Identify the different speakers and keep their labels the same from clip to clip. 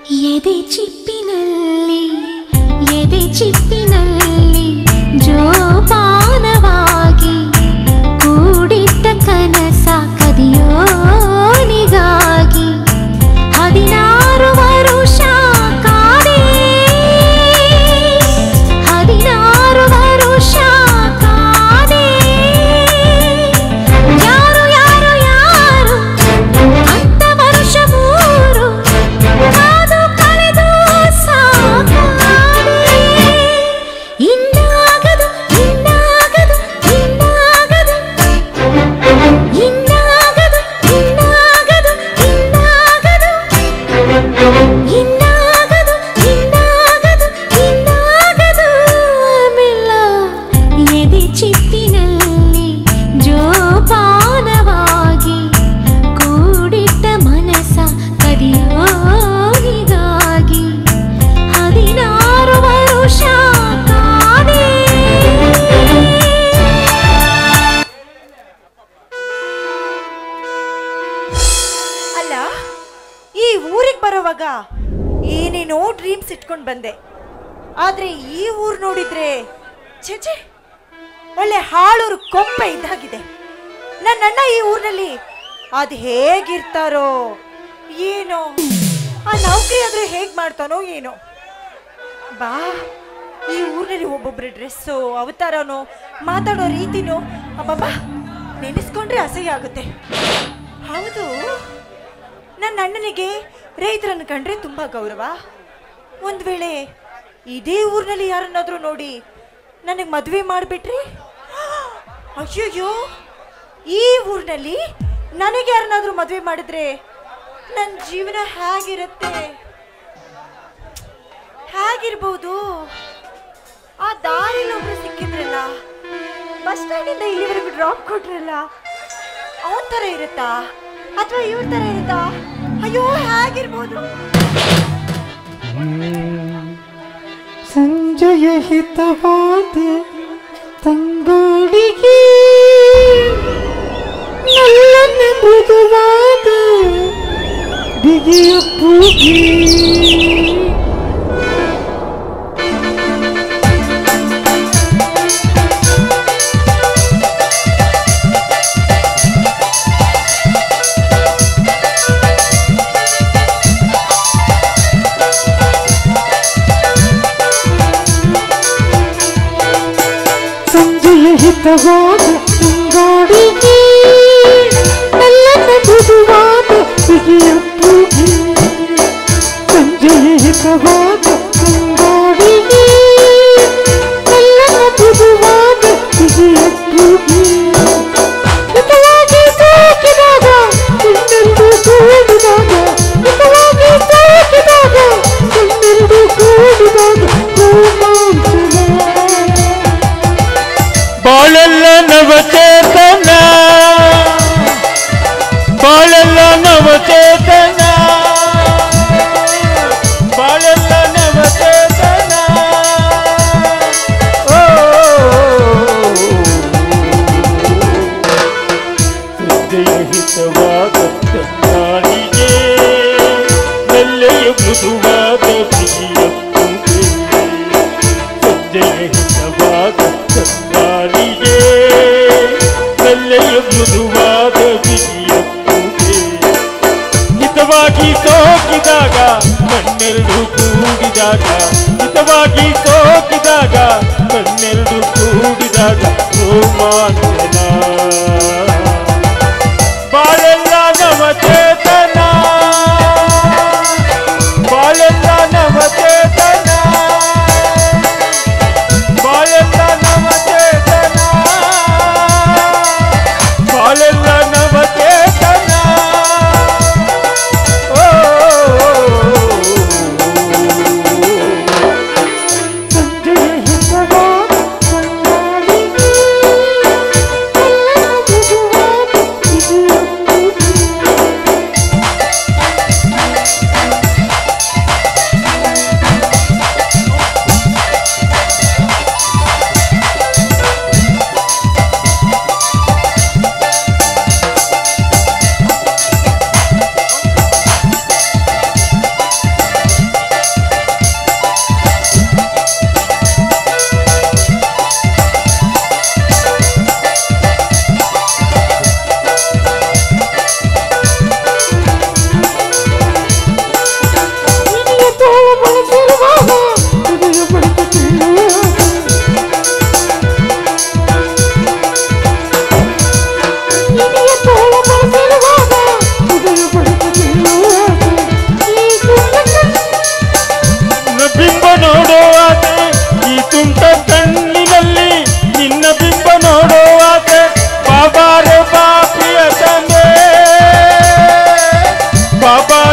Speaker 1: ಎದೆ ಚಿಪ್ಪಿನಲ್ಲಿ ಎದೆ ಚಿಪ್ಪಿನಲ್ಲಿ ಜೋಪಾನವಾಗಿ ಕೂಡಿಟ್ಟ ಕನಸ ಕದಿಯೋನಿಗಾಗಿ ಹದಿನಾರು ವರುಷ ಕಾದೆ ಹದಿನಾರು ವರುಷ ಕಾದೆ ಯಾರು ಯಾರು ಯಾರು ಹತ್ತ ವರುಷ ಮೂರು ಕಾದು ಕಳೆದು ಸಾಕಾದೆ ಇನ್ನಾಗದು ಇನ್ನಾಗದು ಇನ್ನಾಗದು ಇನ್ನಾಗದು ಇನ್ನಾಗದು ಇನ್ನಾಗದು ಇನ್ನಾಗದು ಇನ್ನಾಗದು ಇನ್ನಾಗದು ಮೆಲ್ಲ ಎದೆ ಚಿಪ್ಪಿನಲ್ಲಿ ಜೋಪಾನವಾಗಿ ಕೂಡಿಟ್ಟ ಮನಸ ಕದಿಯೋನಿಗಾಗಿ ಹದಿನಾರು ವರುಷ ಕಾದೆ
Speaker 2: ಅಲ್ಲ ಈ ಊರಿಗೆ ಬರೋವಾಗ ಏನೇನೋ ಡ್ರೀಮ್ಸ್ ಇಟ್ಕೊಂಡು ಬಂದೆ ಆದ್ರೆ ಈ ಊರು ನೋಡಿದ್ರೆ ಛೆ ಒಳ್ಳೆ ಹಾಳೂರು ಕೊಂಪೆ ಇದ್ದಾಗಿದೆ ನನ್ನ ಅಣ್ಣ ಈ ಊರಿನಲ್ಲಿ ಅದು ಹೇಗಿರ್ತಾರೋ ಏನೋ ಆ ನೌಕರಿ ಆದ್ರೆ ಹೇಗ್ ಮಾಡ್ತಾನೋ ಏನೋ ಬಾ ಈ ಊರಿನಲ್ಲಿ ಒಬ್ಬೊಬ್ಬರ ಡ್ರೆಸ್ಸು ಅವತಾರನೋ ಮಾತಾಡೋ ರೀತಿನೋ ಅಬ್ಬಬ್ಬಾ ನೆನೆಸ್ಕೊಂಡ್ರೆ ಅಸಹ್ಯ ಆಗುತ್ತೆ ಹೌದು ನನ್ನ ಅಣ್ಣನಿಗೆ ರೈತರನ್ನು ಕಂಡ್ರೆ ತುಂಬಾ ಗೌರವ ಒಂದು ವೇಳೆ ಇದೇ ಊರಿನಲ್ಲಿ ಯಾರನ್ನಾದ್ರೂ ನೋಡಿ ನನಗೆ ಮದುವೆ ಮಾಡಿಬಿಟ್ರಿ ಅಯ್ಯಯ್ಯೋ ಈ ಊರಿನಲ್ಲಿ ನನಗೆ ಯಾರನ್ನಾದ್ರೂ ಮದುವೆ ಮಾಡಿದ್ರೆ ನನ್ನ ಜೀವನ ಹೇಗಿರುತ್ತೆ ಹೇಗಿರ್ಬೋದು ಆ ದಾರಿಲಿ ಒಬ್ರು ಸಿಕ್ಕಿದ್ರಲ್ಲ ಬಸ್ ಸ್ಟ್ಯಾಂಡಿಂದ ಇಲ್ಲಿವರೆಗೂ ಡ್ರಾಪ್ ಕೊಟ್ರಲ್ಲ ಅವನ್ ತರ ಇರುತ್ತಾ ಅಥವಾ ಇವ್ರ ತರ ಇರುತ್ತಾ ಅಯ್ಯೋ ಹೇಗಿರ್ಬೋದು
Speaker 3: ಸಂಜಯ ಹಿತವಾದ ತಂಗಾಡಿಗೆ ನಲ್ಲನ ಮೃದುವಾದ ಬಿಗಿಯ ಪೂಗಿ ಸಂಜೆಯ ಹಿತವಾದ ತಂಗಾಡಿಗೆ ನಲ್ಲನ ಮೃದುವಾದ ಬಿಗಿಯ ಪೂಗಿ ಸಂಜೆಯ ಹಿತವಾದ ತಂಗಾಡಿಗೆ ನಲ್ಲನ ಮೃದುವಾದ ಬಿಗಿಯ ಪೂಗಿ ಹಿತವಾಗಿ ತಾಕಿದಾಗ ಕಣ್ಣೆರಡು ಕೂಡಿದಾಗ ಹಿತವಾಗಿ ತಾಕಿದಾಗ ಕಣ್ಣೆರಡು ಕೂಡಿದಾಗ ರೋಮಾಂಚನ
Speaker 4: ಬಾಳೆಲ್ಲ ನವಚೇತನ ಬಾಳೆಲ್ಲ ನವಚೇತನ ಬಾಳೆಲ್ಲ ನವಚೇತನ ಓ ಶ್ರದ್ಧೆಯ ಹಿತವಾದ ನಾಡಿಗೆ ನೆಲ್ಲೆಯ ಮೃದುವಾದ ಬಿಗಿಯ ಪೂಜೆ ಸಂಜೆಯ ಹಿತವಾದ ನಾಡಿಗೆ ನೆಲ್ಲೆಯ ಮೃದುವಾದ ಬಿಗಿಯ ಪೂಜೆ ಹಿತವಾಗಿ ಸೋಕಿದಾಗ ಕಣ್ಣೆರಡು ಕೂಡಿದಾಗ ಹಿತವಾಗಿ ಸೋಕಿದಾಗ ಕಣ್ಣೆರಡು ಕೂಡಿದಾಗ ರೋಮಾಂಚನ ಬಾಳೆಲ್ಲ ನವಚೇತನ ಬಾಳೆಲ್ಲ ನವಚೇತನ ಬಾಳೆಲ್ಲ ನವಚೇತನ ಬಾಳೆಲ್ಲ ನವಚೇತನ ಓ
Speaker 3: ಸಂಜೆಯ ಹಿತವಾದ ತಂಗಾಡಿಗೆ ನಲ್ಲನ ಮೃದುವಾದ ಬಿಗಿಯ ಪೂಗಿ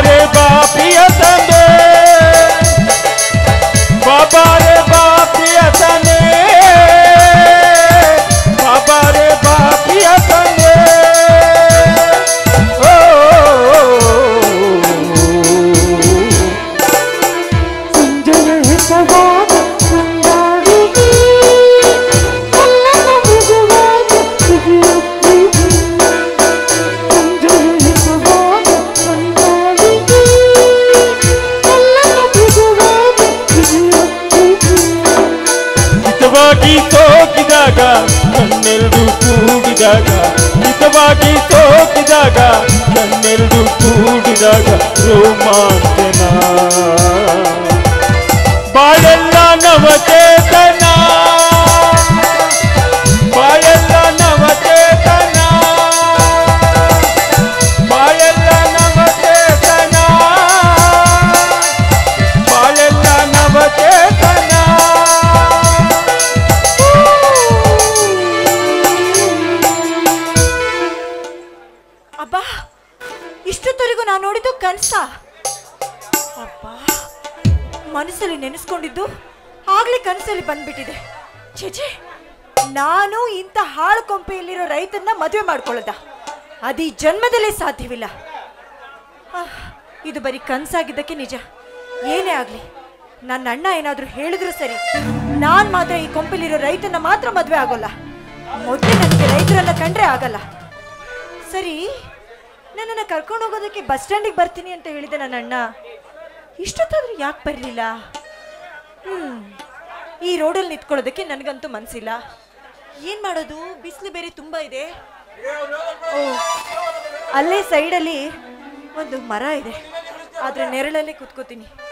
Speaker 4: ಬಾರೆ ಬಾ ಪ್ರಿಯ ತಂದೆ ಬಾಬಾರೆ ಬಾ ಪ್ರಿಯ ತಂದೆ ಬಾಬಾರೆ ಬಾ ಪ್ರಿಯ ತಂದೆ ಓ
Speaker 3: ಸಂಜೆಯ ಹಿತವಾದ ತಂಗಾಳಿಗೆ ಕಲ್ಲನ ಮೃದುವಾದ ತುದಿಯ ಪ್ರೀತಿ. ಸಂಜೆಯ ಹಿತವಾದ ತಂಗಾಳಿಗೆ ಕಲ್ಲನ ಮೃದುವಾದ ತುದಿಯ ಪ್ರೀತಿ.
Speaker 4: ಹಿತವಾಗಿ ಸೋಕಿದಾಗ ನನ್ನೆರಡು ಕೂಡಿದಾಗ ಹಿತವಾಗಿ ಸೋಕಿದಾಗ ನನ್ನೆರಡು ಕೂಡಿದಾಗ ರೋಮಾಂಚನ ಬಾಳೆಲ್ಲ ನವಚೇತನ ಬಾಳೆಲ್ಲ ನವಚೇತನ ಬಾಳೆಲ್ಲ ನವಚೇತನ ಬಾಳೆಲ್ಲ ನವಚೇತನ
Speaker 2: ಅಬ್ಬಾ ಇಷ್ಟೊತ್ತವರೆಗೂ ನಾನು ನೋಡಿದ್ದು ಕನ್ಸ ಅಬ್ಬಾ ಮನಸ್ಸಲ್ಲಿ ನೆನೆಸ್ಕೊಂಡಿದ್ದು ಆಗ್ಲೇ ಕನಸಲ್ಲಿ ಬಂದ್ಬಿಟ್ಟಿದೆ ಛೇಛೆ ನಾನು ಇಂಥ ಹಾಳು ಕೊಂಪೆಯಲ್ಲಿರೋ ರೈತನ್ನ ಮದುವೆ ಮಾಡ್ಕೊಳ್ಳೋದ ಅದು ಈ ಜನ್ಮದಲ್ಲೇ ಸಾಧ್ಯವಿಲ್ಲ ಆಹ್, ಇದು ಬರೀ ಕನ್ಸಾಗಿದ್ದಕ್ಕೆ ನಿಜ ಏನೇ ಆಗ್ಲಿ ನನ್ನ ಅಣ್ಣ ಏನಾದ್ರೂ ಹೇಳಿದ್ರು ಸರಿ ನಾನ್ ಮಾತ್ರ ಈ ಕೊಂಪೆಲಿರೋ ರೈತನ ಮಾತ್ರ ಮದುವೆ ಆಗೋಲ್ಲ ಮೊದಲೇ ನನಗೆ ರೈತರನ್ನ ಕಂಡ್ರೆ ಆಗಲ್ಲ ಸರಿ ನನ್ನನ್ನು ಕರ್ಕೊಂಡು ಹೋಗೋದಕ್ಕೆ ಬಸ್ ಸ್ಟ್ಯಾಂಡಿಗೆ ಬರ್ತೀನಿ ಅಂತ ಹೇಳಿದೆ ನನ್ನ ಅಣ್ಣ ಇಷ್ಟೊತ್ತಾದ್ರೂ ಯಾಕೆ ಬರಲಿಲ್ಲ ಹ್ಮ್ ಈ ರೋಡಲ್ಲಿ ನಿಂತ್ಕೊಳ್ಳೋದಕ್ಕೆ ನನಗಂತೂ ಮನಸ್ಸಿಲ್ಲ ಏನು ಮಾಡೋದು ಬಿಸಿಲು ಬೇರೆ ತುಂಬ ಇದೆ ಓ ಅಲ್ಲೇ ಸೈಡಲ್ಲಿ ಒಂದು ಮರ ಇದೆ ಅದ್ರ ನೆರಳಲ್ಲೇ ಕೂತ್ಕೋತೀನಿ